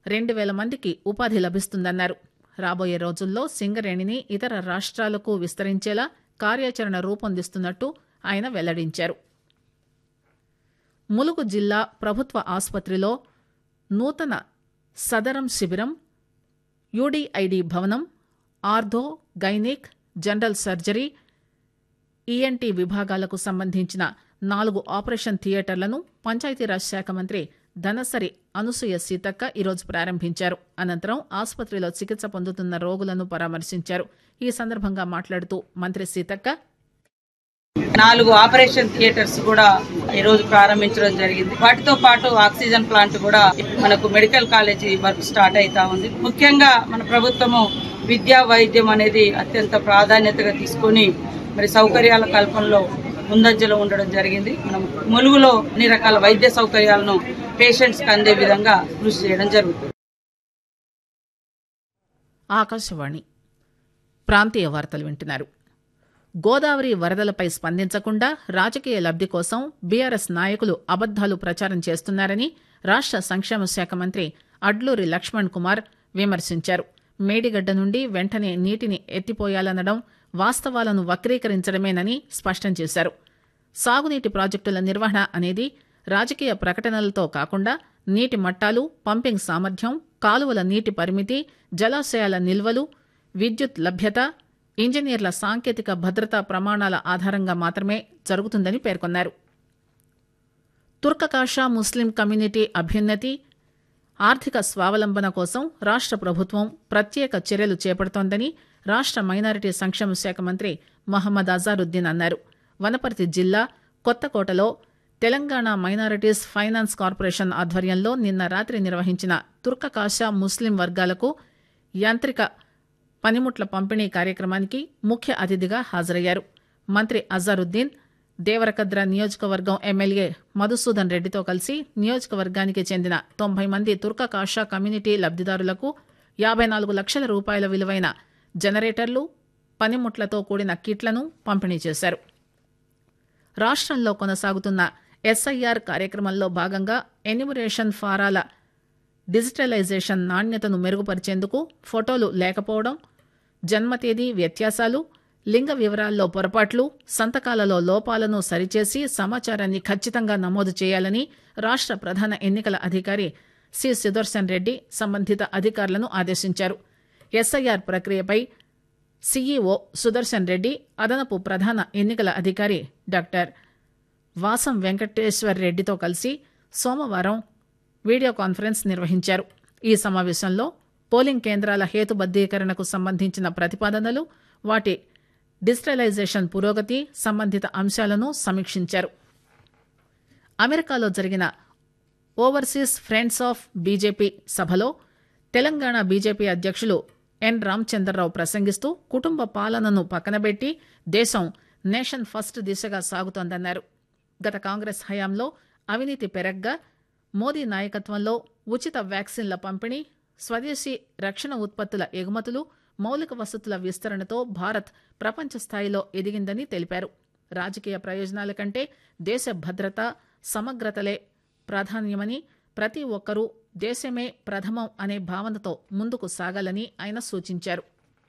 రెండు వేల మందికి ఉపాధి లభిస్తుందన్నారు రాబోయే రోజుల్లో సింగరేణిని ఇతర రాష్ట్రాలకు విస్తరించేలా కార్యాచరణ రూపొందిస్తున్నట్టు ఆయన వెల్లడించారు ములుగు జిల్లా ప్రభుత్వ ఆసుపత్రిలో నూతన సదరం శిబిరం యూడీఐడి భవనం ortho gynaec general surgery ENT విభాగాలకు సంబంధించిన నాలుగు ఆపరేషన్ థియేటర్లను పంచాయతీరాజ్ శాఖ మంత్రి ధనసరి అనసూయ సీతక్క ఈరోజు ప్రారంభించారు అనంతరం ఆసుపత్రిలో చికిత్స పొందుతున్న రోగులను పరామర్శించారు ఈ సందర్భంగా మాట్లాడుతూ మంత్రి సీతక్క నాలుగు ఆపరేషన్ థియేటర్స్ కూడా ఈ రోజు ప్రారంభించడం జరిగింది వాటితో పాటు ఆక్సిజన్ ప్లాంట్ కూడా మనకు మెడికల్ కాలేజీ వర్క్ స్టార్ట్ అవుతా ఉంది ముఖ్యంగా మన ప్రభుత్వము విద్యా వైద్యం అనేది అత్యంత ప్రాధాన్యతగా తీసుకొని మరి సౌకర్యాల కల్పనలో ముందంజలో ఉండడం జరిగింది మనం ములుగులో అన్ని రకాల వైద్య సౌకర్యాలను పేషెంట్స్ కి అందే విధంగా కృషి చేయడం జరుగుతుంది ఆకాశవాణి ప్రాంతీయ వార్తలు వింటున్నారు గోదావరి వరదలపై స్పందించకుండా రాజకీయ లబ్ది కోసం బీఆర్ఎస్ నాయకులు అబద్దాలు ప్రచారం చేస్తున్నారని రాష్ట సంక్షేమ శాఖ మంత్రి అడ్లూరి లక్ష్మణ్ కుమార్ విమర్శించారు మేడిగడ్డ నుండి వెంటనే నీటిని ఎత్తిపోయాలనడం వాస్తవాలను వక్రీకరించడమేనని స్పష్టం చేశారు సాగునీటి ప్రాజెక్టుల నిర్వహణ అనేది రాజకీయ ప్రకటనలతో కాకుండా నీటి మట్టాలు పంపింగ్ సామర్థ్యం కాలువల నీటి పరిమితి జలాశయాల నిల్వలు విద్యుత్ లభ్యత ఇంజనీర్ల సాంకేతిక భద్రతా ప్రమాణాల ఆధారంగా మాత్రమే జరుగుతుందని పేర్కొన్నారు తుర్కకాషా ముస్లిం కమ్యూనిటీ అభ్యున్నతి ఆర్థిక స్వావలంబన కోసం రాష్ట ప్రభుత్వం ప్రత్యేక చర్యలు చేపడుతోందని రాష్ట మైనారిటీ సంక్షేమ శాఖ మంత్రి మహమ్మద్ అజారుద్దీన్ అన్నారు వనపర్తి జిల్లా కొత్తకోటలో తెలంగాణ మైనారిటీస్ ఫైనాన్స్ కార్పొరేషన్ ఆధ్వర్యంలో నిన్న రాత్రి నిర్వహించిన తుర్కకాషా ముస్లిం వర్గాలకు యాంత్రిక పనిముట్ల పంపిణీ కార్యక్రమానికి ముఖ్య అతిథిగా హాజరయ్యారు మంత్రి అజారుద్దీన్ దేవరకద్ర నియోజకవర్గం ఎమ్మెల్యే మధుసూదన్ రెడ్డితో కలిసి నియోజకవర్గానికి చెందిన తొంభై మంది తుర్క కాషా కమ్యూనిటీ లబ్దిదారులకు యాభై నాలుగు లక్షల రూపాయల విలువైన జనరేటర్లు పనిముట్లతో కూడిన కిట్లను పంపిణీ చేశారు రాష్ట్రంలో కొనసాగుతున్న ఎస్ఐఆర్ కార్యక్రమంలో భాగంగా ఎన్యూమరేషన్ ఫారాల డిజిటలైజేషన్ నాణ్యతను మెరుగుపరిచేందుకు ఫోటోలు లేకపోవడం జన్మ తేదీ వ్యత్యాసాలు లింగ వివరాల్లో పొరపాట్లు సంతకాలలో లోపాలను సరిచేసి సమాచారాన్ని ఖచ్చితంగా నమోదు చేయాలని రాష్ట్ర ప్రధాన ఎన్నికల అధికారి సి సుదర్శన్ రెడ్డి సంబంధిత అధికారులను ఆదేశించారు ఎస్ఐఆర్ ప్రక్రియపై సీఈఓ సుదర్శన్ రెడ్డి అదనపు ప్రధాన ఎన్నికల అధికారి డాక్టర్ వాసం వెంకటేశ్వర్ రెడ్డితో కలిసి సోమవారం వీడియో కాన్ఫరెన్స్ నిర్వహించారు ఈ సమావేశంలో పోలింగ్ కేంద్రాల హేతుబద్దీకరణకు సంబంధించిన ప్రతిపాదనలు వాటి డిజిటలైజేషన్ పురోగతి సంబంధిత అంశాలను సమీక్షించారు అమెరికాలో జరిగిన ఓవర్సీస్ ఫ్రెండ్స్ ఆఫ్ బీజేపీ సభలో తెలంగాణ బీజేపీ అధ్యక్షులు ఎన్ రామచంద్రరావు ప్రసంగిస్తూ కుటుంబ పాలనను పక్కనబెట్టి దేశం నేషన్ ఫస్ట్ దిశగా సాగుతోందన్నారు గత కాంగ్రెస్ హయాంలో అవినీతి పెరగ్గా మోదీ నాయకత్వంలో ఉచిత వ్యాక్సిన్ల పంపిణీ స్వదేశీ రక్షణ ఉత్పత్తుల ఎగుమతులు మౌలిక వసతుల విస్తరణతో భారత్ ప్రపంచ స్థాయిలో ఎదిగిందని తెలిపారు రాజకీయ ప్రయోజనాల కంటే దేశ భద్రత సమగ్రతలే ప్రాధాన్యమని ప్రతి ఒక్కరూ దేశమే ప్రథమం అనే భావనతో ముందుకు సాగాలని ఆయన సూచించారు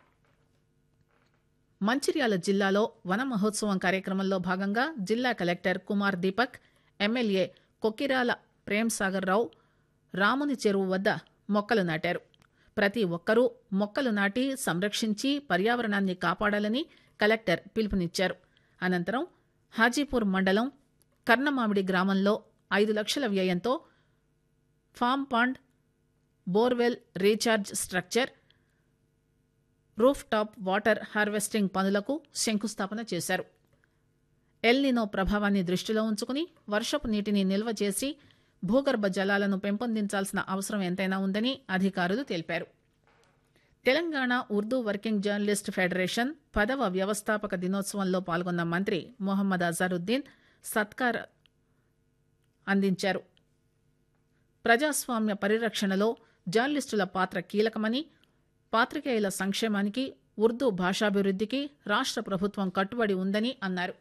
మంచిర్యాల జిల్లాలో వన మహోత్సవం కార్యక్రమంలో భాగంగా జిల్లా కలెక్టర్ కుమార్ దీపక్ ఎమ్మెల్యే కొక్కిరాల ప్రేమ్ సాగర్ రావు రాముని చెరువు వద్ద మొక్కలు నాటారు ప్రతి ఒక్కరూ మొక్కలు నాటి సంరక్షించి పర్యావరణాన్ని కాపాడాలని కలెక్టర్ పిలుపునిచ్చారు అనంతరం హాజీపూర్ మండలం కర్ణమామిడి గ్రామంలో ఐదు లక్షల వ్యయంతో farm pond borewell recharge structure roof top water harvesting పనులకు శంకుస్థాపన చేశారు ఎల్నినో ప్రభావాన్ని దృష్టిలో ఉంచుకుని వర్షపు నీటిని నిల్వ చేసి భూగర్భ జలాలను పెంపొందించాల్సిన అవసరం ఎంతైనా ఉందని అధికారులు తెలిపారు Telangana Urdu working journalist federation పదవ వ్యవస్థాపక దినోత్సవంలో పాల్గొన్న మంత్రి మొహమ్మద్ అజారుద్దీన్ సత్కార్ అందించారు ప్రజాస్వామ్య పరిరక్షణలో జర్నలిస్టుల పాత్ర కీలకమని పాత్రికేయుల సంక్షేమానికి ఉర్దూ భాషాభివృద్ధికి రాష్ట్ర ప్రభుత్వం కట్టుబడి ఉందని అన్నారు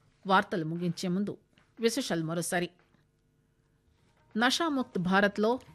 వార్తలు ముగించే ముందు విశేషాలు మరోసారి నషాముక్త్ భారత్లో